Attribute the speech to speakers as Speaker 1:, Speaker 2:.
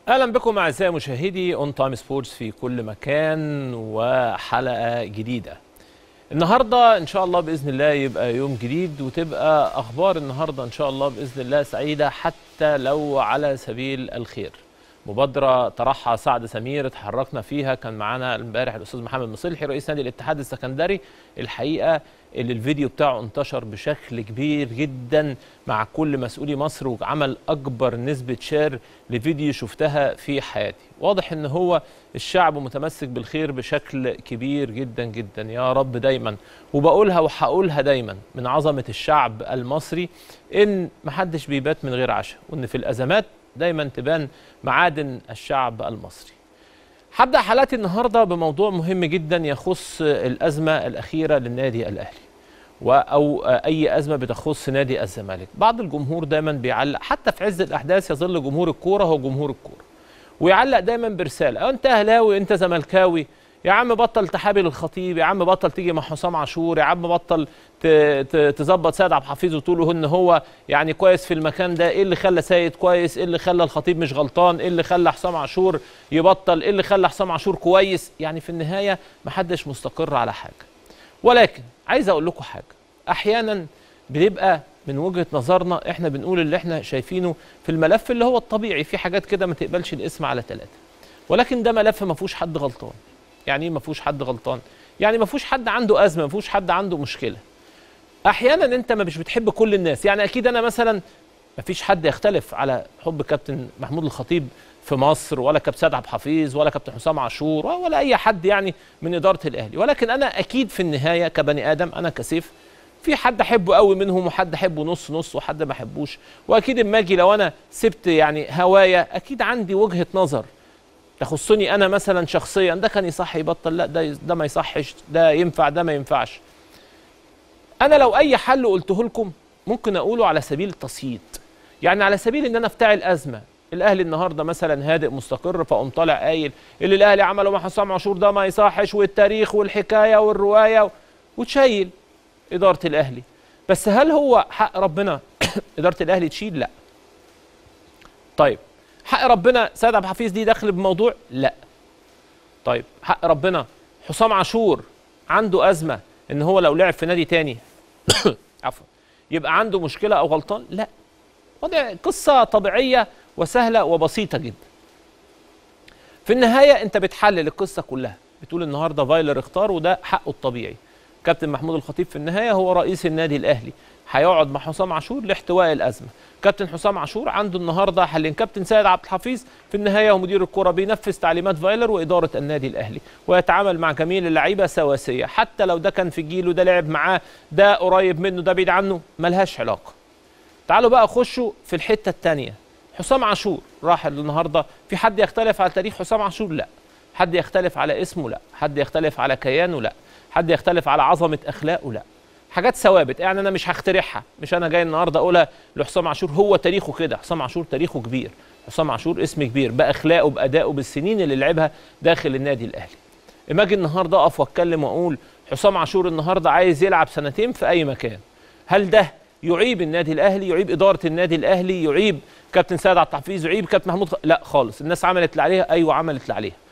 Speaker 1: اهلا بكم اعزائي مشاهدي اون تايم سبورتس في كل مكان وحلقه جديده النهارده ان شاء الله باذن الله يبقى يوم جديد وتبقى اخبار النهارده ان شاء الله باذن الله سعيده حتى لو على سبيل الخير مبادره طرحها سعد سمير اتحركنا فيها كان معانا امبارح الاستاذ محمد مصلحي رئيس نادي الاتحاد السكندري الحقيقه اللي الفيديو بتاعه انتشر بشكل كبير جدا مع كل مسؤولي مصر وعمل اكبر نسبه شير لفيديو شفتها في حياتي واضح ان هو الشعب متمسك بالخير بشكل كبير جدا جدا يا رب دايما وبقولها وهقولها دايما من عظمه الشعب المصري ان محدش بيبات من غير عشاء وان في الازمات دايما تبان معادن الشعب المصري هبدا حلقتي النهارده بموضوع مهم جدا يخص الازمه الاخيره للنادي الاهلي او اي ازمه بتخص نادي الزمالك بعض الجمهور دايما بيعلق حتى في عز الاحداث يظل جمهور الكوره هو جمهور الكوره ويعلق دايما برساله انت اهلاوي انت زملكاوي يا عم بطل تحابل الخطيب يا عم بطل تيجي مع حسام عاشور يا عم بطل تظبط سيد عبد الحفيظ وتقول له ان هو يعني كويس في المكان ده ايه اللي خلى سيد كويس ايه اللي خلى الخطيب مش غلطان ايه اللي خلى حسام عاشور يبطل ايه اللي خلى حسام عاشور كويس يعني في النهايه محدش مستقر على حاجه ولكن عايز اقول لكم حاجه احيانا بنبقى من وجهه نظرنا احنا بنقول اللي احنا شايفينه في الملف اللي هو الطبيعي في حاجات كده ما تقبلش الاسم على ثلاثه ولكن ده ملف ما فيهوش حد غلطان يعني ايه ما فيهوش حد غلطان يعني ما فيهوش حد عنده ازمه ما فيهوش حد عنده مشكله احيانا انت ما مش بتحب كل الناس يعني اكيد انا مثلا ما فيش حد يختلف على حب كابتن محمود الخطيب في مصر ولا كابتن سيد عبد الحفيظ ولا كابتن حسام عاشور ولا اي حد يعني من اداره الاهلي ولكن انا اكيد في النهايه كبني ادم انا كسيف في حد احبه قوي منهم وحد احبه نص نص وحد ما احبوش واكيد اما اجي لو انا سبت يعني هوايا اكيد عندي وجهه نظر تخصني انا مثلا شخصيا ده كان يصح يبطل لا ده ده ما يصحش ده ينفع ده ما ينفعش انا لو اي حل قلته لكم ممكن اقوله على سبيل التصييد يعني على سبيل ان انا افتعل ازمه الاهلي النهارده مثلا هادئ مستقر فاقوم طالع قايل اللي الاهلي عمله مع حسام عاشور ده ما يصحش والتاريخ والحكايه والروايه وتشيل اداره الاهلي بس هل هو حق ربنا اداره الاهلي تشيل لا طيب حق ربنا سيد عبد الحفيظ دي داخل بموضوع لا طيب حق ربنا حسام عاشور عنده ازمه ان هو لو لعب في نادي تاني عفوا يبقى عنده مشكله او غلطان لا وضع قصه طبيعيه وسهله وبسيطه جدا في النهايه انت بتحلل القصه كلها بتقول النهارده فايلر اختار وده حقه الطبيعي كابتن محمود الخطيب في النهايه هو رئيس النادي الاهلي هيقعد مع حسام عاشور لاحتواء الازمه كابتن حسام عاشور عنده النهارده حلين كابتن سيد عبد الحفيظ في النهايه هو مدير الكره بينفذ تعليمات فايلر واداره النادي الاهلي ويتعامل مع جميع اللعيبه سواسيه حتى لو ده كان في جيله ده لعب معاه ده قريب منه ده بعيد عنه ملهاش علاقه تعالوا بقى خشوا في الحته الثانيه حسام عاشور راح النهارده في حد يختلف على تاريخ حسام عاشور لا حد يختلف على اسمه لا حد يختلف على كيانه لا حد يختلف على عظمه اخلاقه لا حاجات ثوابت يعني انا مش هخترعها مش انا جاي النهارده اقولها لحسام عاشور هو تاريخه كده حسام عاشور تاريخه كبير حسام عاشور اسم كبير باخلاقه بادائه بالسنين اللي لعبها داخل النادي الاهلي اما اجي النهارده اقف واتكلم واقول حسام عاشور النهارده عايز يلعب سنتين في اي مكان هل ده يعيب النادي الاهلي يعيب اداره النادي الاهلي يعيب كابتن سيد عبد الحفيظ يعيب كابتن محمود خ... لا خالص الناس عملت اللي عليها ايوه عملت اللي عليها